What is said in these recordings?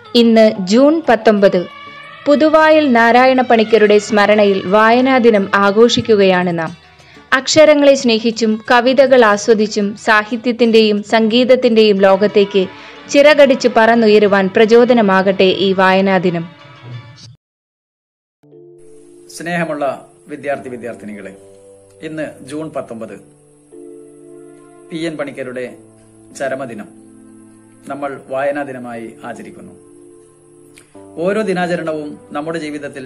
ഇന്ന് ജൂൺ പത്തൊമ്പത് പുതുവായിൽ നാരായണ പണിക്കരുടെ സ്മരണയിൽ വായനാ ദിനം ആഘോഷിക്കുകയാണ് നാം അക്ഷരങ്ങളെ സ്നേഹിച്ചും കവിതകൾ ആസ്വദിച്ചും സാഹിത്യത്തിന്റെയും സംഗീതത്തിന്റെയും ലോകത്തേക്ക് ചിറകടിച്ച് പറന്നുയരുവാൻ പ്രചോദനമാകട്ടെ ഈ വായനാ ദിനം സ്നേഹമുള്ള വിദ്യാർത്ഥി വിദ്യാർത്ഥിനികളെ ഇന്ന് ജൂൺ പത്തൊമ്പത് പി എൻ പണിക്കരുടെ ചരമദിനം നമ്മൾ വായനാ ദിനമായി ആചരിക്കുന്നു ഓരോ ദിനാചരണവും നമ്മുടെ ജീവിതത്തിൽ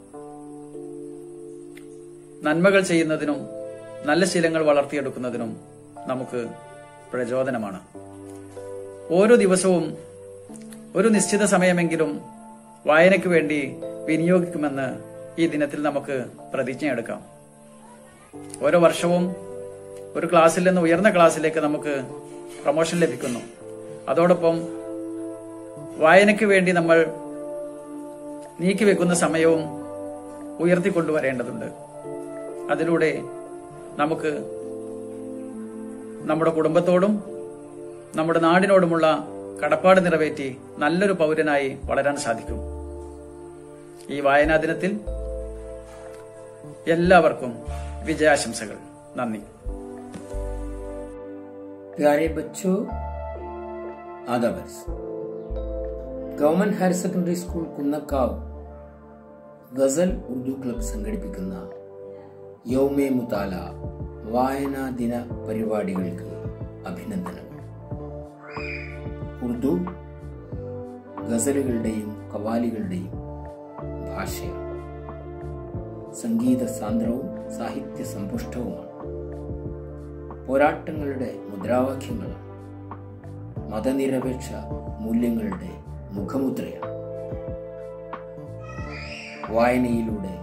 നന്മകൾ ചെയ്യുന്നതിനും നല്ല ശീലങ്ങൾ വളർത്തിയെടുക്കുന്നതിനും നമുക്ക് പ്രചോദനമാണ് ഓരോ ദിവസവും ഒരു നിശ്ചിത സമയമെങ്കിലും വായനയ്ക്ക് വേണ്ടി വിനിയോഗിക്കുമെന്ന് ഈ ദിനത്തിൽ നമുക്ക് പ്രതിജ്ഞയെടുക്കാം ഓരോ വർഷവും ഒരു ക്ലാസ്സിൽ നിന്ന് ഉയർന്ന ക്ലാസ്സിലേക്ക് നമുക്ക് പ്രൊമോഷൻ ലഭിക്കുന്നു അതോടൊപ്പം വായനയ്ക്ക് വേണ്ടി നമ്മൾ നീക്കിവെക്കുന്ന സമയവും ഉയർത്തിക്കൊണ്ടുവരേണ്ടതുണ്ട് അതിലൂടെ നമുക്ക് നമ്മുടെ കുടുംബത്തോടും നമ്മുടെ നാടിനോടുമുള്ള കടപ്പാട് നിറവേറ്റി നല്ലൊരു പൗരനായി വളരാൻ സാധിക്കും ഈ വായനാ ദിനത്തിൽ എല്ലാവർക്കും വിജയാശംസകൾ നന്ദി प्यारे बच्चों आदाबर्स government higher secondary school Kunnakkavu Ghazal Urdu club സംഘടിപ്പിക്കുന്ന യൗമെ മുതാല വായനാ ദിന പരിപാടികൾക്ക് അഭിനന്ദനങ്ങൾ ഉറുദു ഗസലുകളുടെയും കവാലികളുടെയും ഭാഷയാണ് സംഗീത സാന്ദ്രവും സാഹിത്യ സമ്പുഷ്ടവുമാണ് പോരാട്ടങ്ങളുടെ മുദ്രാവാക്യങ്ങളാണ് മതനിരപേക്ഷ മൂല്യങ്ങളുടെ മുഖമുദ്രയാണ് വായനയിലൂടെ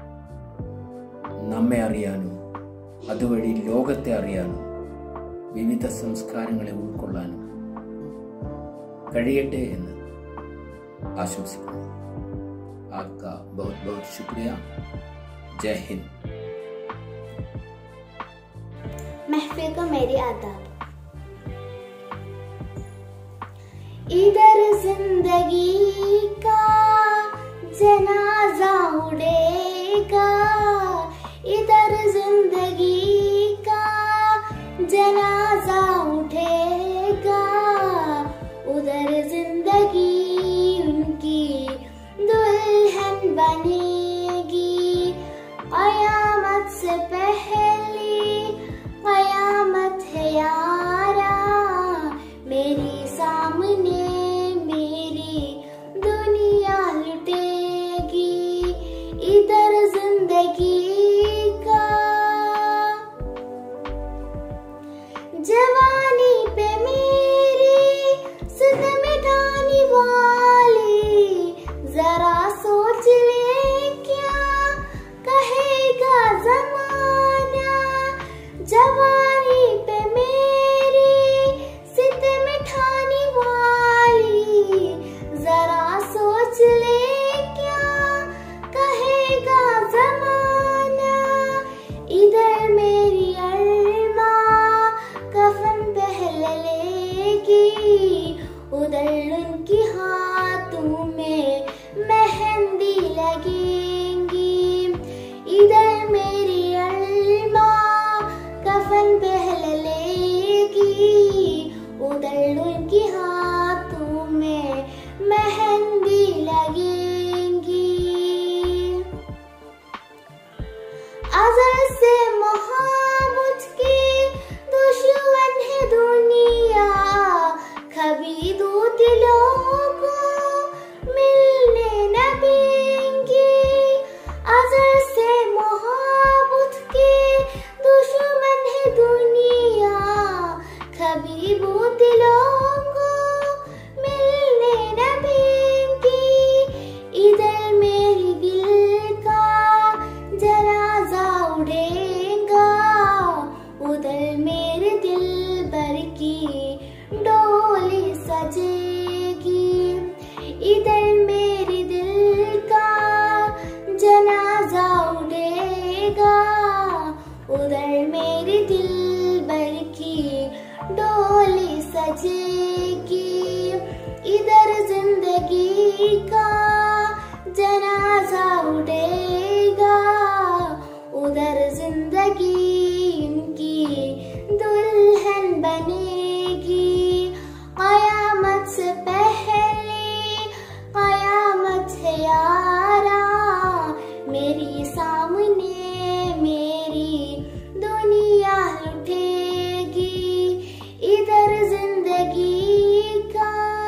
നമ്മെ അറിയാനും അതുവഴി ലോകത്തെ അറിയാനും വിവിധ സംസ്കാരങ്ങളെ ഉൾക്കൊള്ളാനും കഴിയട്ടെ എന്ന് ആശംസിക്കുന്നു ആപ്ക बहुत बहुत शुक्रिया जय हिंद महफिल को मेरी आदाब इधर जिंदगी का जनाजा उड़ेगा इधर जिंदगी का जनाजा उठेगा उधर जिंदगी उनकी दुल्हन बनेगी कयामत से पहले कयामत है यारा मेरी सामने मेरी दुनिया लुटेगी इधर जिंदगी का जवानी पे मेरी सुध मिटाने वाले जरा सोच ले क्या कहेगा जमाना जवानी पे मेरी सित मिठाने वाली जरा सोच ले क्या कहेगा जमाना इधर मेरी अरमा कफन पहले लेगी उधर उनकी हाथों में मेहंदी लगेंगी इधर मेरी अरमा कफन पहले लेगी उधर उनकी हाथों में मेहंदी लगेंगी अजल से मोहब्बत की दुश्मन है दुनिया कभी दो दिलों को मिलने न देंगे अजल से मोहब्बत की दुश्मन है दुनिया कभी वो दिलों को मिलने न देंगे इधर मेरी दिल का जनाजा उड़ेगा उधर मेरे दिल भर की डोली सजेगी इधर मेरे दिल का जनाजा उड़ेगा उधर मेरे दिल भर की डोली सजेगी इधर जिंदगी जिंदगी का जनाजा उठेगा उधर जिंदगी उनकी दुल्हन बनेगी कयामत से पहले कयामत है यारा मेरी सामने मेरी दुनिया लुटेगी इधर जिंदगी का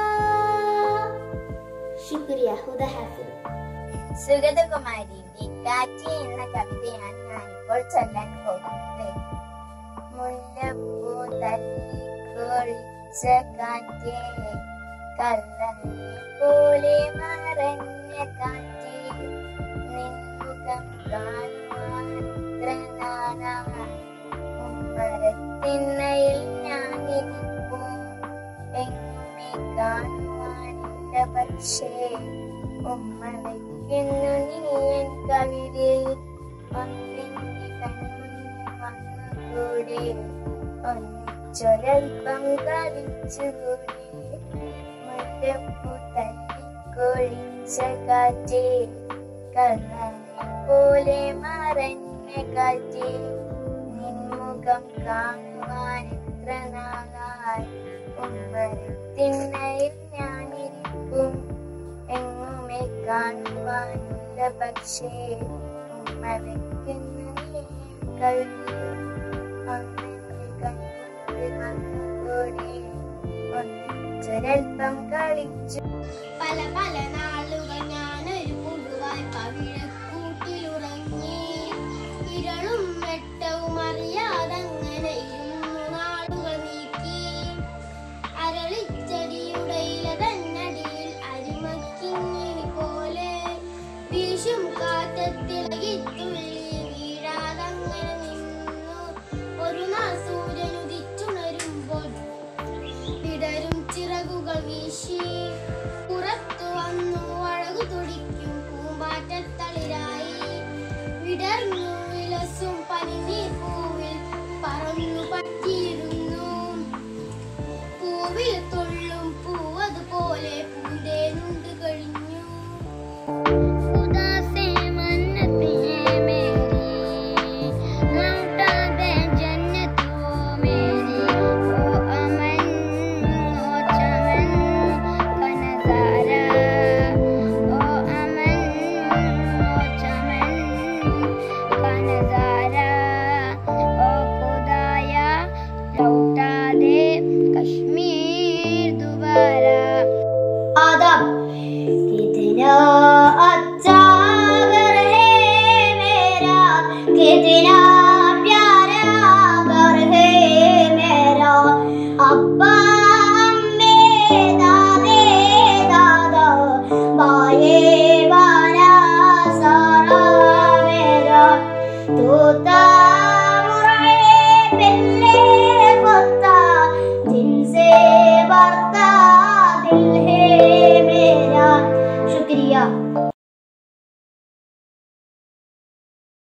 शुक्रिया खुदा हाफिज സുഗതകുമാരിയുടെ കാറ്റി എന്ന കവിതയാണ് ഞാനിപ്പോൾ ചൊല്ലാൻ പോകുന്നത് മുല്ലപ്പൂ തല്ലി കൊഴിച്ച കാറ്റേ കള്ളനെ പോലെ മറഞ്ഞ കാറ്റേ നിൻമുഖം കാണുവാൻ എത്ര നാളായി ഉമ്മരത്തിണ്ണയിൽ ഞാനിരിപ്പൂ എങ്ങനെ കാണുവാനില്ല പക്ഷേ ഉമ്മ വയ്ക്കുന്നു നീ എൻ കവിളിൽ ഒന്നെന്റെ കൺമുന്നിൽ വന്നുകൂടെ ഒന്നിച്ചൊരൽപ്പം കളിച്ചുകൂടെ മുല്ലപ്പൂ തല്ലിക്കൊഴിച്ച കാറ്റേ കള്ളനെ പോലെ മറഞ്ഞ കാറ്റേ നിൻമുഖം കാണുവാൻ എത്ര നാളായി ഉമ്മരത്തിണ്ണയിൽ ഞാനിരിക്കും എങ്ങുമേ കാണുവാനില്ല പക്ഷേ ഉമ്മ വെക്കുന്ന നീ കഴുകി ഒന്നെന്റെ കൺമുന്നിൽ വന്നുകൂടെ ഒന്നിച്ചൊരൽപ്പം കളിച്ചു പല പല നാളുകൾ ഞാനൊരു പുതുവായി പവിഴക്കൂട്ടിലുറങ്ങി ഇരളും വെട്ടവും അറിയാതങ്ങനെ ഇരുന്നു നാളുകൾ നീക്കി അരളിച്ചെടിയുടെ ഇല തന്നടിയിൽ അരിമക്കിങ്ങിനി പോലെ വീശും കാറ്റത്തിളകിത്തുള്ളി വീഴാതങ്ങനെ നിന്നു ഒരു നാൾ സൂര്യൻ ഉദിച്ചുണരുമ്പോൾ വിടരും ചിറകുകൾ വീശി പുറത്തു വന്നു അഴകു തുടിക്കും പൂമ്പാറ്റത്തളിരായി വിടർന്നു വിലസും പനിനീർ പൂവിൽ പറന്നു പറ്റി